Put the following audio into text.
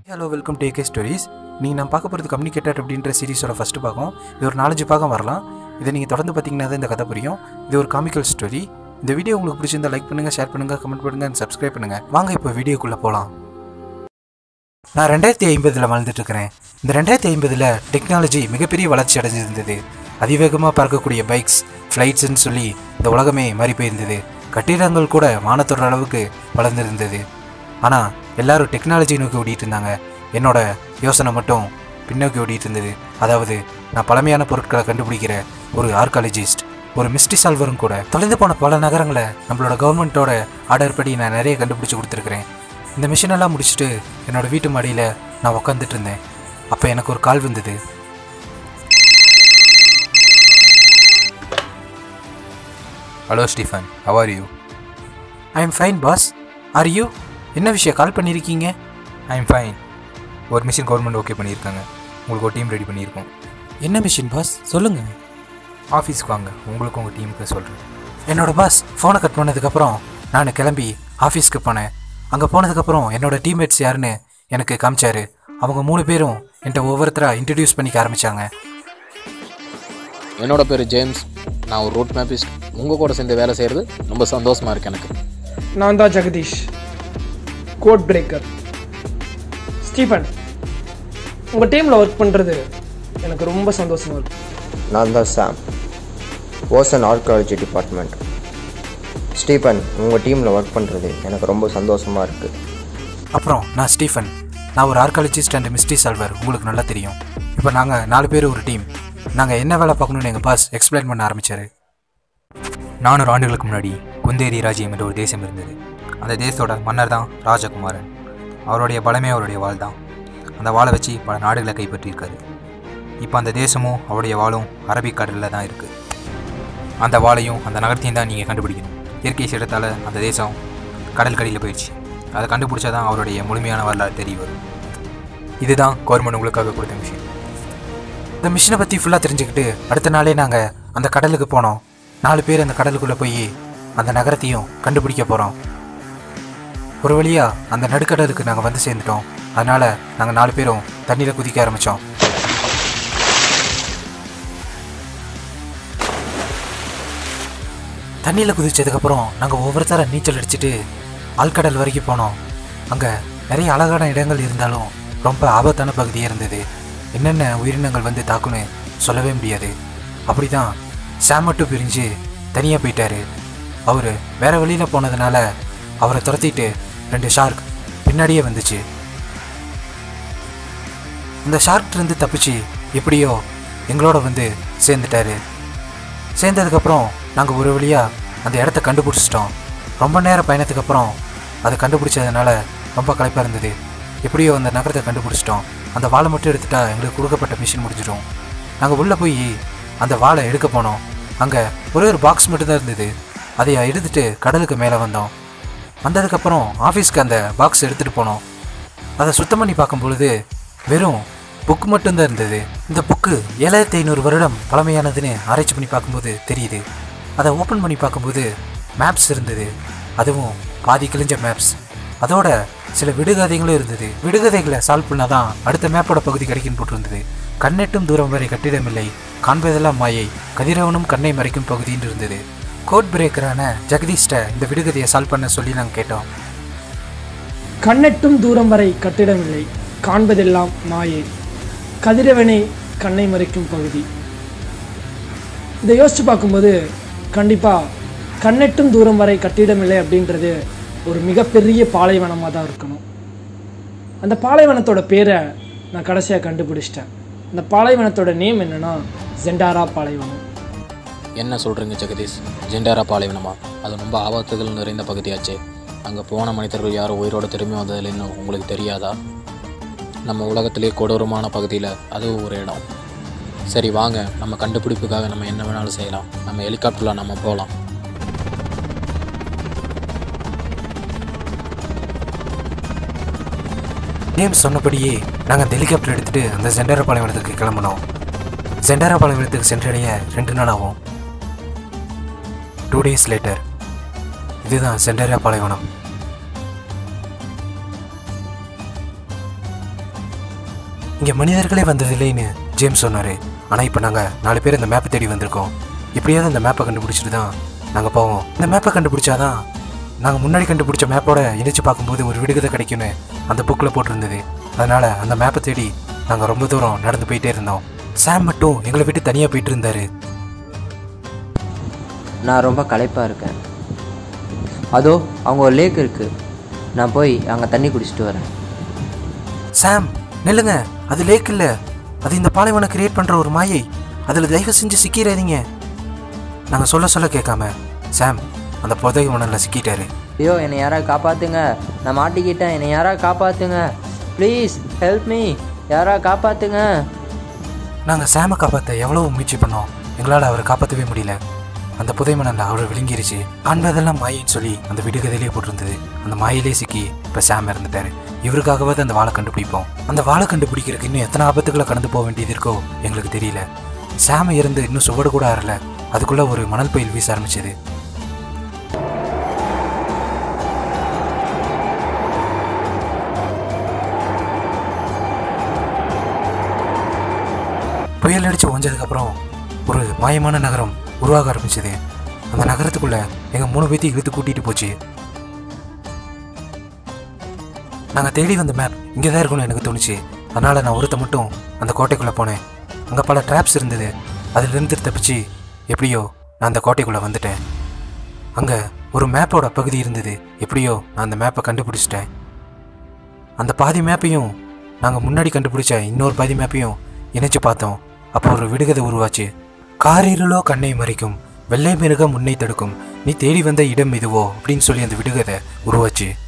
hello welcome to AK stories நீங்கள் நான் பார்க்க போகிறது கம்யூனிகேட்டர் அப்படின்ற சீரிஸோட ஃபஸ்ட்டு பாகம் இது ஒரு நாலஞ்சு பாகம் வரலாம் இதை நீங்கள் தொடர்ந்து பார்த்தீங்கன்னா தான் இந்த கதை புரியும் இது ஒரு காமிக்கல் ஸ்டோரி இந்த வீடியோ உங்களுக்கு பிடிச்சிருந்தா லைக் பண்ணுங்கள் ஷேர் பண்ணுங்கள் கமெண்ட் பண்ணுங்கள் அண்ட் சப்ஸ்கிரைப் பண்ணுங்கள் வாங்க இப்போ வீடியோக்குள்ளே போகலாம் நான் ரெண்டாயிரத்தி ஐம்பதில் வாழ்ந்துட்டு இருக்கிறேன் இந்த ரெண்டாயிரத்தி ஐம்பதில் டெக்னாலஜி மிகப்பெரிய வளர்ச்சி அடைஞ்சிருந்தது அதிவேகமாக பறக்கக்கூடிய பைக்ஸ் ஃப்ளைட்ஸ்ன்னு சொல்லி இந்த உலகமே மாறி போயிருந்தது கட்டிடங்கள் கூட வானத்தோட அளவுக்கு வளர்ந்துருந்தது ஆனால் எல்லாரும் டெக்னாலஜி நோக்கி ஓடிட்டு இருந்தாங்க என்னோட யோசனை மட்டும் பின்னோக்கி ஓடிட்டு இருந்தது அதாவது நான் பழமையான பொருட்களை கண்டுபிடிக்கிற ஒரு ஆர்காலஜிஸ்ட் ஒரு மிஸ்டி சால்வரும் கூட தொலைந்து போன பல நகரங்களை நம்மளோட கவர்மெண்ட்டோட ஆர்டர் படி நான் நிறைய கண்டுபிடிச்சு கொடுத்துருக்குறேன் இந்த மிஷின் எல்லாம் முடிச்சுட்டு என்னோட வீட்டு மாடியில் நான் உட்காந்துட்டு இருந்தேன் அப்போ எனக்கு ஒரு கால் வந்தது hello Stephen how are you I am fine boss are you என்ன விஷயம் கால் பண்ணியிருக்கீங்க ஐ எம் ஃபைன் ஒரு மிஷின் கவர்மெண்ட் ஓகே பண்ணியிருக்காங்க உங்களுக்கு ஒரு டீம் ரெடி பண்ணியிருக்கோம் என்ன மிஷின் பாஸ் சொல்லுங்கள் ஆஃபீஸ்க்கு வாங்க உங்களுக்கு உங்கள் டீமுக்கு சொல்கிறேன் என்னோட பாஸ் ஃபோனை கட் பண்ணதுக்கப்புறம் நான் கிளம்பி ஆஃபீஸ்க்கு போனேன் அங்கே போனதுக்கப்புறம் என்னோட டீம்மேட்ஸ் யாருன்னு எனக்கு காமிச்சாரு அவங்க மூணு பேரும் என்கிட்ட ஒவ்வொருத்தராக இன்ட்ரடியூஸ் பண்ணிக்க ஆரம்பித்தாங்க என்னோட பேர் ஜேம்ஸ் நான் ஒரு ரூட் மேப்பிஸ்ட் உங்கள் கூட சேர்ந்து வேலை செய்கிறது ரொம்ப சந்தோஷமாக இருக்கு எனக்கு நான் தான் ஜெகதீஷ் கோட் பிரேக்கர் ஸ்டீஃபன் உங்கள் டீமில் ஒர்க் பண்ணுறது எனக்கு ரொம்ப சந்தோஷமாக இருக்கு நான் தான் Sam ocean archaeology department Stephen உங்கள் டீமில் ஒர்க் பண்ணுறது எனக்கு ரொம்ப சந்தோஷமாக இருக்குது அப்புறம் நான் ஸ்டீஃபன் நான் ஒரு ஆர்காலஜிஸ்ட் அண்ட் மிஸ்டி சால்வர் உங்களுக்கு நல்லா தெரியும் இப்போ நாங்கள் நாலு பேர் ஒரு டீம் நாங்கள் என்ன வேலை பார்க்கணும்னு எங்கள் பாஸ் எக்ஸ்பிளைன் பண்ண ஆரம்பித்தார் நானூறு ஆண்டுகளுக்கு முன்னாடி குந்தேரி ராஜ்யம் என்ற ஒரு தேசம் இருந்தது அந்த தேசத்தோட மன்னர் தான் ராஜகுமாரன் அவருடைய பலமே அவருடைய வாள் தான் அந்த வாளை வச்சு பல நாடுகளை கைப்பற்றியிருக்காரு இப்போ அந்த தேசமும் அவருடைய வாளும் அரபிக் கடலில் தான் இருக்குது அந்த வாளையும் அந்த நகரத்தையும் தான் நீங்கள் கண்டுபிடிக்கணும் இயற்கை சீற்றத்தால் அந்த தேசம் கடல் கடியில் போயிடுச்சு அதை கண்டுபிடிச்சா தான் அவருடைய முழுமையான வரலாறு தெரிய வரும் இதுதான் கவர்மெண்ட் உங்களுக்காக கொடுத்த மிஷின் இந்த மிஷினை பற்றி ஃபுல்லாக தெரிஞ்சுக்கிட்டு அடுத்த நாளே நாங்கள் அந்த கடலுக்கு போனோம் நாலு பேர் அந்த கடலுக்குள்ளே போய் அந்த நகரத்தையும் கண்டுபிடிக்க போகிறோம் ஒரு வழியாக அந்த நடுக்கடலுக்கு நாங்கள் வந்து சேர்ந்துட்டோம் அதனால் நாங்கள் நாலு பேரும் தண்ணியில் குதிக்க ஆரம்பித்தோம் தண்ணியில் குதிச்சதுக்கப்புறம் நாங்கள் ஒவ்வொருத்தர நீச்சல் அடிச்சுட்டு ஆழ்கடல் வரைக்கும் போனோம் அங்கே நிறைய அழகான இடங்கள் இருந்தாலும் ரொம்ப ஆபத்தான பகுதியாக இருந்தது என்னென்ன உயிரினங்கள் வந்து தாக்குன்னு சொல்லவே முடியாது அப்படி தான் சாம் மட்டும் பிரிஞ்சு தனியாக போயிட்டாரு அவர் வேற வழியில் போனதுனால அவரை துரத்திட்டு ரெண்டு ஷார்க் பின்னாடியே வந்துச்சு அந்த ஷார்க்லேருந்து தப்பிச்சு எப்படியோ எங்களோட வந்து சேர்ந்துட்டாரு சேர்ந்ததுக்கப்புறம் நாங்கள் ஒரு வழியாக அந்த இடத்த கண்டுபிடிச்சிட்டோம் ரொம்ப நேர பயணத்துக்கு அப்புறம் அதை கண்டுபிடிச்சதுனால ரொம்ப களைப்பாக இருந்தது எப்படியோ அந்த நகரத்தை கண்டுபிடிச்சிட்டோம் அந்த வாழை மட்டும் எடுத்துட்டா எங்களுக்கு கொடுக்கப்பட்ட மிஷின் முடிஞ்சிடும் நாங்கள் உள்ளே போய் அந்த வாழை எடுக்க போனோம் அங்கே ஒரே ஒரு பாக்ஸ் மட்டும்தான் இருந்தது அதை எடுத்துட்டு கடலுக்கு மேலே வந்தோம் வந்ததுக்கப்புறம் ஆஃபீஸ்க்கு அந்த பாக்ஸ் எடுத்துகிட்டு போனோம் அதை சுத்தம் பண்ணி பார்க்கும் பொழுது வெறும் புக் மட்டும்தான் இருந்தது இந்த புக்கு ஏழாயிரத்தி ஐநூறு வருடம் பழமையானதுன்னு ஆராய்ச்சி பண்ணி பார்க்கும்போது தெரியுது அதை ஓப்பன் பண்ணி பார்க்கும்போது மேப்ஸ் இருந்தது அதுவும் பாதி கிழிஞ்ச மேப்ஸ் அதோட சில விடுகதைகளும் இருந்தது விடுகதைகளை சால்வ் பண்ணாதான் அடுத்த மேப்போட பகுதி கிடைக்குன்னு போட்டிருந்தது கண்ணெட்டும் தூரம் வரை கட்டிடமில்லை காண்பதெல்லாம் மாயை கதிரவனும் கண்ணை மறைக்கும் பகுதின்னு இருந்தது கோட் பிரேக்கரான ஜெகதீஷ்ட இந்த விடுகதையை சால்வ் பண்ண சொல்லி நாங்கள் கேட்டோம் கண்ணெட்டும் தூரம் வரை கட்டிடமில்லை காண்பதெல்லாம் மாயை கதிரவனை கண்ணை மறைக்கும் பகுதி இதை யோசிச்சு பார்க்கும்போது கண்டிப்பாக கண்ணெட்டும் தூரம் வரை கட்டிடமில்லை அப்படின்றது ஒரு மிகப்பெரிய பாலைவனமாக தான் இருக்கணும் அந்த பாலைவனத்தோட பேரை நான் கடைசியாக கண்டுபிடிச்சிட்டேன் அந்த பாலைவனத்தோட நேம் என்னன்னா ஜெண்டாரா பாலைவனம் என்ன சொல்கிறீங்க ஜெகதீஷ் ஜெண்டாரா பாலைவனமா அது ரொம்ப ஆபத்துகள் நிறைந்த பகுதியாச்சே அங்கே போன மனிதர்கள் யாரும் உயிரோடு திரும்பி வந்ததில் இன்னும் உங்களுக்கு தெரியாதா நம்ம உலகத்திலே கொடூரமான பகுதியில் அதுவும் ஒரு இடம் சரி வாங்க நம்ம கண்டுபிடிப்புக்காக நம்ம என்ன வேணாலும் செய்யலாம் நம்ம ஹெலிகாப்டரில் நம்ம போகலாம் ஜேம்ஸ் சொன்னபடியே நாங்கள் அந்த ஹெலிகாப்டர் எடுத்துகிட்டு அந்த சென்டாரா பாலைவனத்துக்கு கிளம்பினோம் சென்டாரா பாலைவனத்துக்கு சென்றடைய ரெண்டு நாள் ஆகும் டூ டேஸ் லேட்டர் இதுதான் சென்டாரா பாலைவனம் இங்கே மனிதர்களே வந்ததில்லைன்னு ஜேம்ஸ் சொன்னார் ஆனால் இப்போ நாங்கள் நாலு பேர் இந்த மேப்பை தேடி வந்திருக்கோம் எப்படியாவது இந்த மேப்பை கண்டுபிடிச்சிட்டு தான் நாங்கள் போவோம் இந்த மேப்பை கண்டுபிடிச்சாதான் நாங்கள் முன்னாடி கண்டுபிடிச்ச மேப்போட இணைச்சு பார்க்கும்போது ஒரு விடுகதை கிடைக்கும்னு அந்த புக்கில் போட்டிருந்தது அதனால் அந்த மேப்பை தேடி நாங்கள் ரொம்ப தூரம் நடந்து போயிட்டே இருந்தோம் சாம் மட்டும் எங்களை விட்டு தனியாக போயிட்டு இருந்தாரு நான் ரொம்ப களைப்பாக இருக்கேன் அதோ அவங்க ஒரு லேக் இருக்குது நான் போய் அங்கே தண்ணி குடிச்சிட்டு வரேன் சாம் நில்லுங்க அது லேக் இல்லை அது இந்த பாலைவனம் கிரியேட் பண்ணுற ஒரு மாயை அதில் தயவு செஞ்சு சிக்கிறாதீங்க நாங்கள் சொல்ல சொல்ல கேட்காம சாம் அந்த புதை மணலில் சிக்கிட்டாரு ஐயோ என்னை யாராவது காப்பாற்றுங்க நான் மாட்டிக்கிட்டேன் என்னை யாராவது காப்பாற்றுங்க ப்ளீஸ் ஹெல்ப் மீ யாராவது காப்பாற்றுங்க நாங்கள் சாமை காப்பாற்ற எவ்வளவு முயற்சி பண்ணோம் எங்களால் அவரை காப்பாற்றவே முடியல அந்த புதை மணலில் அவர் விழுங்கிருச்சு காண்பதெல்லாம் மாயின்னு சொல்லி அந்த விடுகதையிலே போட்டிருந்தது அந்த மாயிலே சிக்கி இப்போ சாம் இறந்துட்டாரு இவருக்காகவாவது அந்த வாழை கண்டுபிடிப்போம் அந்த வாழை கண்டுபிடிக்கிறதுக்கு இன்னும் எத்தனை ஆபத்துக்களை கடந்து போக வேண்டியது இருக்கோ எங்களுக்கு தெரியல சாம் இருந்து இன்னும் சுவடு கூட ஆறல அதுக்குள்ளே ஒரு மணல் பயில் வீச ஆரம்பிச்சது புயல் அடிச்சு ஓஞ்சதுக்கப்புறம் ஒரு மாயமான நகரம் உருவாக ஆரம்பிச்சது அந்த நகரத்துக்குள்ள எங்கள் மூணு பேத்தையும் இழுத்து கூட்டிகிட்டு போச்சு நாங்கள் தேடி வந்த மேப் இங்கே தான் இருக்கும்னு எனக்கு தோணுச்சு அதனால் நான் ஒருத்த மட்டும் அந்த கோட்டைக்குள்ளே போனேன் அங்கே பல ட்ராப்ஸ் இருந்தது அதிலிருந்து தப்பிச்சு எப்படியோ நான் அந்த கோட்டைக்குள்ளே வந்துட்டேன் அங்கே ஒரு மேப்போட பகுதி இருந்தது எப்படியோ நான் அந்த மேப்பை கண்டுபிடிச்சிட்டேன் அந்த பாதி மேப்பையும் நாங்கள் முன்னாடி கண்டுபிடிச்ச இன்னொரு பாதி மேப்பையும் இணைச்சு பார்த்தோம் அப்போ ஒரு விடுகதை உருவாச்சு காரிருளோ கண்ணை மறைக்கும் வெள்ளை மிருகம் முன்னை தடுக்கும் நீ தேடி வந்த இடம் இதுவோ அப்படின்னு சொல்லி அந்த விடுகதை உருவாச்சு